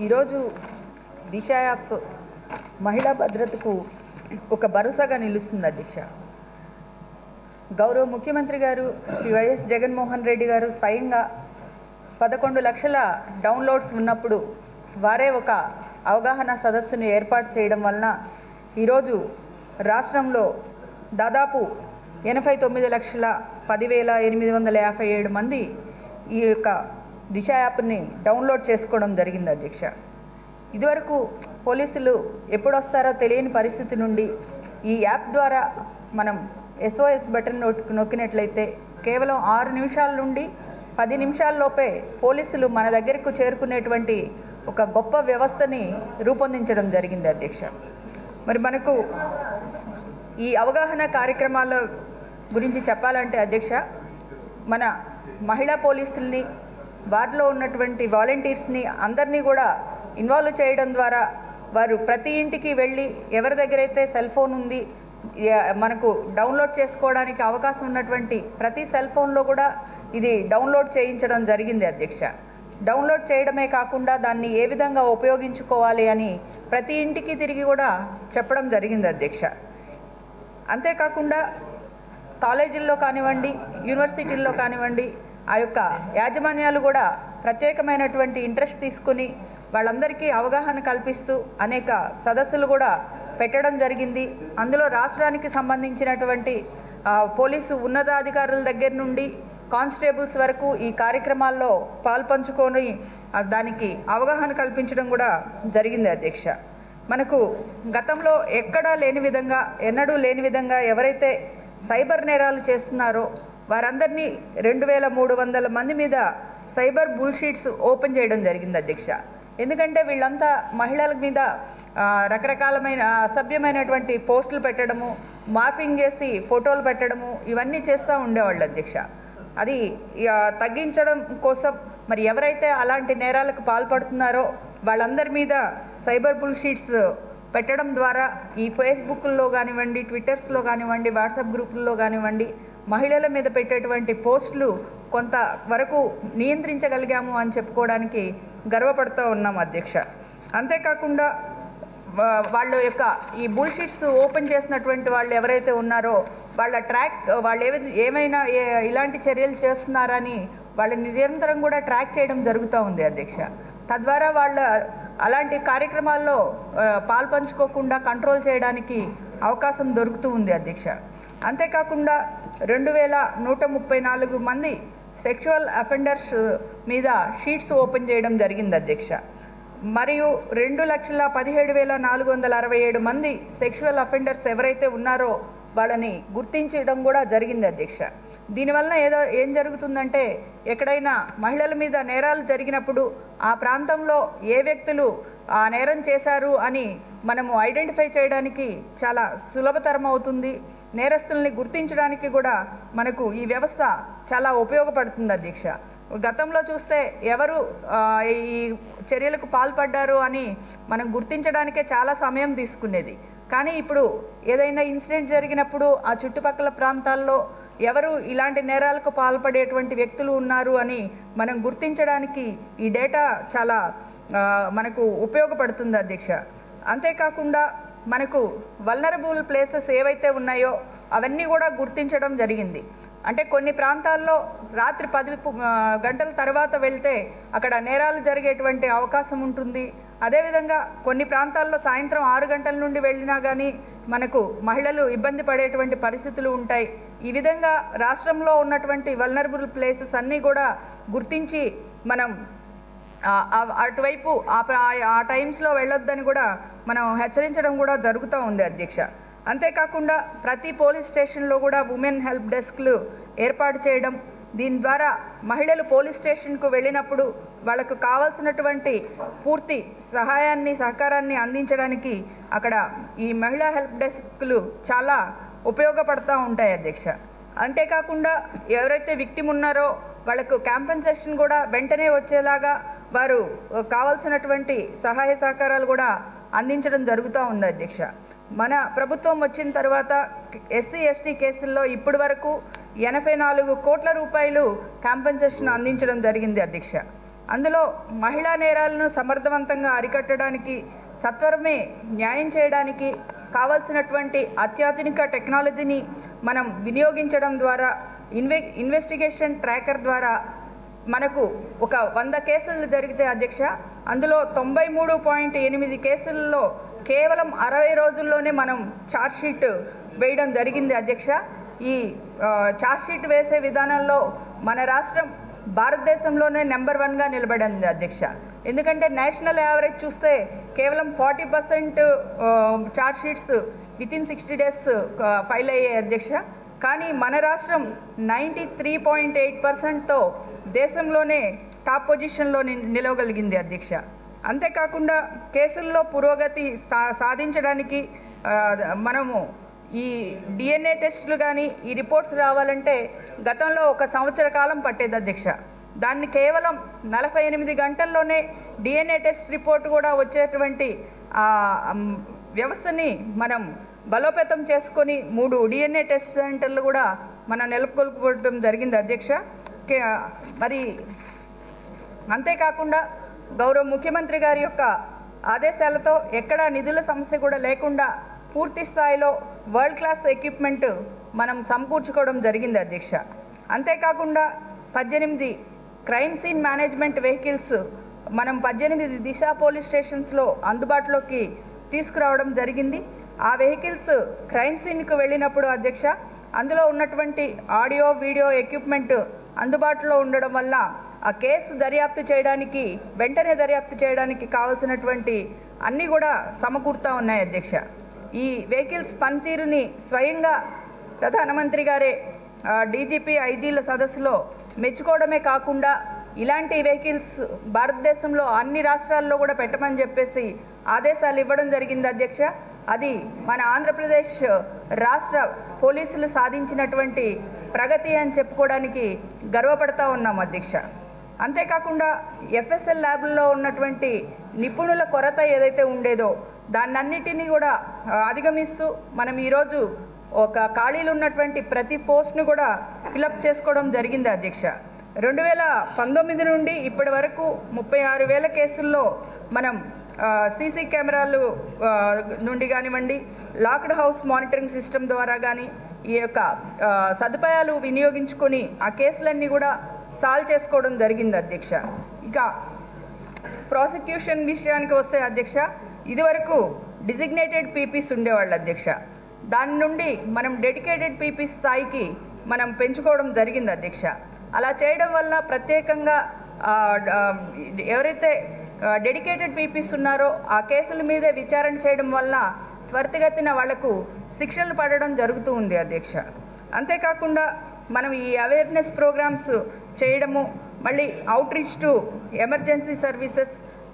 ఈరోజు దిశ యాప్ మహిళా భద్రతకు ఒక భరోసాగా నిలుస్తుంది అధ్యక్ష గౌరవ ముఖ్యమంత్రి గారు శ్రీ వైఎస్ జగన్మోహన్ రెడ్డి గారు స్వయంగా పదకొండు లక్షల డౌన్లోడ్స్ ఉన్నప్పుడు వారే ఒక అవగాహన సదస్సును ఏర్పాటు చేయడం వలన ఈరోజు రాష్ట్రంలో దాదాపు ఎనభై తొమ్మిది లక్షల పదివేల ఎనిమిది వందల యాభై ఏడు మంది ఈ యొక్క దిశ యాప్ని డౌన్లోడ్ చేసుకోవడం జరిగింది అధ్యక్ష ఇదివరకు పోలీసులు ఎప్పుడు వస్తారో తెలియని పరిస్థితి నుండి ఈ యాప్ ద్వారా మనం ఎస్ఓఎస్ బటన్ నొక్- నొక్కినట్లయితే కేవలం ఆరు నిమిషాల నుండి పది నిమిషాల్లోపే పోలీసులు మన దగ్గరకు చేరుకునేటువంటి ఒక గొప్ప వ్యవస్థని రూపొందించడం జరిగింది అధ్యక్ష మరి మనకు ఈ అవగాహన కార్యక్రమాల గురించి చెప్పాలంటే అధ్యక్ష మన మహిళా పోలీసుల్ని వారిలో ఉన్నటువంటి వాలంటీర్స్ని అందరినీ కూడా ఇన్వాల్వ్ చేయడం ద్వారా వారు ప్రతి ఇంటికి వెళ్ళి ఎవరి దగ్గర అయితే సెల్ ఫోన్ ఉంది యా- మనకు డౌన్లోడ్ చేసుకోవడానికి అవకాశం ఉన్నటువంటి ప్రతి సెల్ ఫోన్లో కూడా ఇది డౌన్లోడ్ చేయించడం జరిగింది అధ్యక్ష డౌన్లోడ్ చేయడమే కాకుండా దాన్ని ఏ విధంగా ఉపయోగించుకోవాలి అని ప్రతి ఇంటికి తిరిగి కూడా చెప్పడం జరిగింది అధ్యక్ష అంతేకాకుండా కాలేజీల్లో కానివ్వండి యూనివర్సిటీల్లో కానివ్వండి ఆ యొక్క యాజమాన్యాలు కూడా ప్రత్యేకమైనటువంటి ఇంట్రెస్ట్ తీసుకుని వాళ్ళందరికీ అవగాహన కల్పిస్తూ అనేక సదస్సులు కూడా పెట్టడం జరిగింది అందులో రాష్ట్రానికి సంబంధించినటువంటి ఆ, పోలీసు ఉన్నతాధికారుల దగ్గర నుండి కానిస్టేబుల్స్ వరకు ఈ కార్యక్రమాల్లో పాల్పంచుకొని ఆ, దానికి అవగాహన కల్పించడం కూడా జరిగింది అధ్యక్ష మనకు గతంలో ఎక్కడా లేని విధంగా ఎన్నడూ లేని విధంగా ఎవరైతే సైబర్ నేరాలు చేస్తున్నారో వారందరినీ రెండు వేల మూడు వందల మంది మీద సైబర్ బుల్షీట్స్ ఓపెన్ చేయడం జరిగింది అధ్యక్ష ఎందుకంటే వీళ్ళంతా మహిళల మీద ఆ, రకరకాలమైన అసభ్యమైనటువంటి పోస్టులు పెట్టడము మార్ఫింగ్ చేసి ఫోటోలు పెట్టడము ఇవన్నీ చేస్తూ ఉండేవాళ్ళు అధ్యక్ష అది ఇక తగ్గించడం కోసం మరి ఎవరైతే అలాంటి నేరాలకు పాల్పడుతున్నారో వాళ్ళందరి మీద సైబర్ బుల్ షీట్స్ పెట్టడం ద్వారా ఈ ఫేస్బుక్లో కానివ్వండి ట్విట్టర్స్లో కానివ్వండి వాట్సాప్ గ్రూపుల్లో కానివ్వండి మహిళల మీద పెట్టేటువంటి పోస్టులు కొంత వరకు నియంత్రించగలిగాము అని చెప్పుకోవడానికి గర్వపడుతూ ఉన్నాం అధ్యక్ష అంతేకాకుండా వా- వాళ్ళ యొక్క ఈ బుల్షీట్స్ ఓపెన్ చేసినటువంటి వాళ్ళు ఎవరైతే ఉన్నారో వాళ్ళ ట్రాక్ వాళ్ళు ఏవి ఏమైనా ఏ- ఇలాంటి చర్యలు చేస్తున్నారని వాళ్ళని నిరంతరం కూడా ట్రాక్ చేయడం జరుగుతూ ఉంది అధ్యక్ష తద్వారా వాళ్ళ అలాంటి కార్యక్రమాల్లో ఆ, పాల్పంచుకోకుండా కంట్రోల్ చేయడానికి అవకాశం దొరుకుతూ ఉంది అధ్యక్ష అంతేకాకుండా రెండు వేల నూట ముప్పై నాలుగు మంది సెక్షువల్ అఫెండర్స్ మీద షీట్స్ ఓపెన్ చేయడం జరిగింది అధ్యక్ష మరియు రెండు లక్షల పదిహేడు వేల నాలుగు వందల అరవై ఏడు మంది సెక్షువల్ అఫెండర్స్ ఎవరైతే ఉన్నారో వాళ్ళని గుర్తించడం కూడా జరిగింది అధ్యక్ష దీనివలన ఏదో ఏం జరుగుతుందంటే ఎక్కడైనా మహిళల మీద నేరాలు జరిగినప్పుడు ఆ ప్రాంతంలో ఏ వ్యక్తులు ఆ నేరం చేశారు అని మనము ఐడెంటిఫై చేయడానికి చాలా సులభతరం అవుతుంది నేరస్తుల్ని గుర్తించడానికి కూడా మనకు ఈ వ్యవస్థ చాలా ఉపయోగపడుతుంది అధ్యక్ష గతంలో చూస్తే ఎవరు ఆ, ఈ చర్యలకు పాల్పడ్డారు అని మనం గుర్తించడానికే చాలా సమయం తీసుకునేది కానీ ఇప్పుడు ఏదైనా ఇన్సిడెంట్ జరిగినప్పుడు ఆ చుట్టుపక్కల ప్రాంతాల్లో ఎవరు ఇలాంటి నేరాలకు పాల్పడేటువంటి వ్యక్తులు ఉన్నారు అని మనం గుర్తించడానికి ఈ డేటా చాలా ఆ, మనకు ఉపయోగపడుతుంది అధ్యక్ష అంతేకాకుండా మనకు వల్నరబుల్ ప్లేసెస్ ఏవైతే ఉన్నాయో అవన్నీ కూడా గుర్తించడం జరిగింది అంటే కొన్ని ప్రాంతాల్లో రాత్రి పది పు- ఆ, గంటల తర్వాత వెళ్తే అక్కడ నేరాలు జరిగేటువంటి అవకాశం ఉంటుంది అదేవిధంగా కొన్ని ప్రాంతాల్లో సాయంత్రం ఆరు గంటల నుండి వెళ్ళినా కానీ మనకు మహిళలు ఇబ్బంది పడేటువంటి పరిస్థితులు ఉంటాయి ఈ విధంగా రాష్ట్రంలో ఉన్నటువంటి వల్నరబుల్ ప్లేసెస్ అన్నీ కూడా గుర్తించి మనం ఆ- ఆ- అటువైపు ఆ ప్ర- ఆ టైమ్స్లో వెళ్ళొద్దని కూడా మనం హెచ్చరించడం కూడా జరుగుతూ ఉంది అధ్యక్ష అంతేకాకుండా ప్రతి పోలీస్ స్టేషన్లో కూడా ఉమెన్ హెల్ప్ డెస్క్లు ఏర్పాటు చేయడం దీని ద్వారా మహిళలు పోలీస్ స్టేషన్కు వెళ్ళినప్పుడు వాళ్ళకు కావాల్సినటువంటి పూర్తి సహాయాన్ని సహకారాన్ని అందించడానికి అక్కడ ఈ మహిళా హెల్ప్ డెస్క్లు చాలా ఉపయోగపడుతూ ఉంటాయి అధ్యక్ష అంతేకాకుండా ఎవరైతే విక్టిమ్ ఉన్నారో వాళ్ళకు కాంపెన్సేషన్ కూడా వెంటనే వచ్చేలాగా వారు కావాల్సినటువంటి సహాయ సహకారాలు కూడా అందించడం జరుగుతూ ఉంది అధ్యక్ష మన ప్రభుత్వం వచ్చిన తర్వాత ఎస్సీ ఎస్టీ కేసుల్లో ఇప్పటి వరకు ఎనభై నాలుగు కోట్ల రూపాయలు కాంపెన్సేషన్ అందించడం జరిగింది అధ్యక్ష అందులో మహిళా నేరాలను సమర్థవంతంగా అరికట్టడానికి సత్వరమే న్యాయం చేయడానికి కావాల్సినటువంటి అత్యాధునిక టెక్నాలజీని మనం వినియోగించడం ద్వారా ఇన్వె ఇన్వెస్టిగేషన్ ట్రాకర్ ద్వారా మనకు ఒక వంద కేసులు జరిగితే అధ్యక్ష అందులో తొంభై మూడు పాయింట్ ఎనిమిది కేసుల్లో కేవలం అరవై రోజుల్లోనే మనం ఛార్జ్షీట్ వేయడం జరిగింది అధ్యక్ష ఈ ఆ, ఛార్జ్షీట్ వేసే విధానంలో మన రాష్ట్రం భారతదేశంలోనే నెంబర్ వన్గా నిలబడింది అధ్యక్ష ఎందుకంటే నేషనల్ యావరేజ్ చూస్తే కేవలం forty percent chargesheets with in sixty days file అయ్యాయి అధ్యక్ష కానీ మన రాష్ట్రం నైంటీ త్రీ పాయింట్ ఎయిట్ పర్సెంట్తో దేశంలోనే టాప్ పొజిషన్లో ని- నిలవగలిగింది అధ్యక్ష అంతేకాకుండా కేసుల్లో పురోగతి సా- సాధించడానికి ఆ, మనము ఈ డిఎన్ఏ టెస్టులు కానీ ఈ రిపోర్ట్స్ రావాలంటే గతంలో ఒక సంవత్సర కాలం పట్టేది అధ్యక్ష దాన్ని కేవలం నలభై ఎనిమిది గంటల్లోనే డిఎన్ఏ టెస్ట్ రిపోర్ట్ కూడా వచ్చేటువంటి ఆ, మ్, వ్యవస్థని మనం బలోపేతం చేసుకొని మూడు డిఎన్ఏ టెస్ట్ సెంటర్లు కూడా మనం నెలకొల్పుకోవడం జరిగింది అధ్యక్ష కే- మరి అంతేకాకుండా గౌరవ ముఖ్యమంత్రి గారి యొక్క ఆదేశాలతో ఎక్కడ నిధుల సమస్య కూడా లేకుండా పూర్తి స్థాయిలో వరల్డ్ క్లాస్ ఎక్విప్మెంట్ మనం సమకూర్చుకోవడం జరిగింది అధ్యక్ష అంతేకాకుండా పద్దెనిమిది క్రైమ్ సీన్ మేనేజ్మెంట్ వెహికల్స్ మనం పద్దెనిమిది దిశ పోలీస్ స్టేషన్స్లో అందుబాటులోకి తీసుకురావడం జరిగింది ఆ వెహికల్స్ క్రైమ్ సీన్కు వెళ్ళినప్పుడు అధ్యక్ష అందులో ఉన్నటువంటి ఆడియో వీడియో ఎక్విప్మెంట్ అందుబాటులో ఉండడం వల్ల ఆ కేసు దర్యాప్తు చేయడానికి వెంటనే దర్యాప్తు చేయడానికి కావాల్సినటువంటి అన్నీ కూడా సమకూరుతా ఉన్నాయి అధ్యక్ష ఈ వెహికల్స్ పనితీరుని స్వయంగా ప్రధానమంత్రి గారే ఆ, డీజీపీ ఐజీల సదస్సులో మెచ్చుకోవడమే కాకుండా ఇలాంటి వెహికల్స్ భారతదేశంలో అన్ని రాష్ట్రాల్లో కూడా పెట్టమని చెప్పేసి ఆదేశాలు ఇవ్వడం జరిగింది అధ్యక్ష అది మన ఆంధ్రప్రదేశ్ రాష్ట్ర పోలీసులు సాధించినటువంటి ప్రగతి అని చెప్పుకోవడానికి గర్వపడతా ఉన్నాం అధ్యక్ష అంతేకాకుండా ఎఫ్ఎస్ఎల్ ల్యాబ్లో ఉన్నటువంటి నిపుణుల కొరత ఏదైతే ఉండేదో దాన్నన్నిటినీ కూడా ఆ, అధిగమిస్తూ మనం ఈరోజు ఒక ఖాళీలు ఉన్నటువంటి ప్రతి పోస్ట్ను కూడా ఫిలప్ చేసుకోవడం జరిగింది అధ్యక్ష రెండు వేల పంతొమ్మిది నుండి ఇప్పటి వరకు ముప్పై ఆరు వేల కేసుల్లో మనం సీసీ కెమెరాలు ఆ, నుండి కానివ్వండి లాక్డ్ హౌస్ మానిటరింగ్ సిస్టమ్ ద్వారా కానీ ఈ యొక్క ఆ, సదుపాయాలు వినియోగించుకొని ఆ కేసులన్నీ కూడా సాల్వ్ చేసుకోవడం జరిగింది అధ్యక్ష ఇక ప్రాసిక్యూషన్ విషయానికి వస్తే అధ్యక్ష ఇదివరకు డిజిగ్నేటెడ్ పీపీస్ ఉండేవాళ్ళు అధ్యక్ష దాని నుండి మనం డెడికేటెడ్ పీపీ స్థాయికి మనం పెంచుకోవడం జరిగింది అధ్యక్ష అలా చేయడం వల్ల ప్రత్యేకంగా ఆ, ఆ, ఎవరైతే డెడికేటెడ్ పీపీస్ ఉన్నారో ఆ కేసుల మీదే విచారణ చేయడం వల్ల త్వరితగతిన వాళ్లకు శిక్షలు పడడం జరుగుతూ ఉంది అధ్యక్ష అంతేకాకుండా మనం ఈ అవేర్నెస్ ప్రోగ్రామ్స్ చేయడము మళ్ళీ out reach to emergency services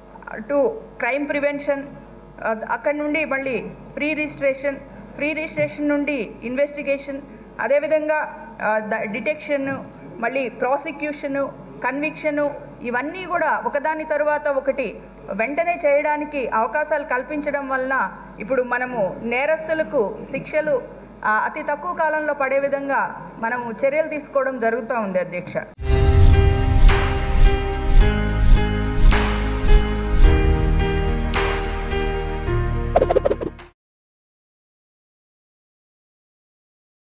to crime prevention అక్కడ నుండి మళ్ళీ ఫ్రీ రిజిస్ట్రేషన్ ఫ్రీ రిజిస్ట్రేషన్ నుండి ఇన్వెస్టిగేషన్ అదేవిధంగా డిటెక్షన్ మళ్ళీ ప్రాసిక్యూషను కన్విక్షను ఇవన్నీ కూడా ఒకదాని తరువాత ఒకటి వెంటనే చేయడానికి అవకాశాలు కల్పించడం వలన ఇప్పుడు మనము నేరస్తులకు శిక్షలు ఆ, అతి తక్కువ కాలంలో పడే విధంగా మనము చర్యలు తీసుకోవడం జరుగుతూ ఉంది అధ్యక్ష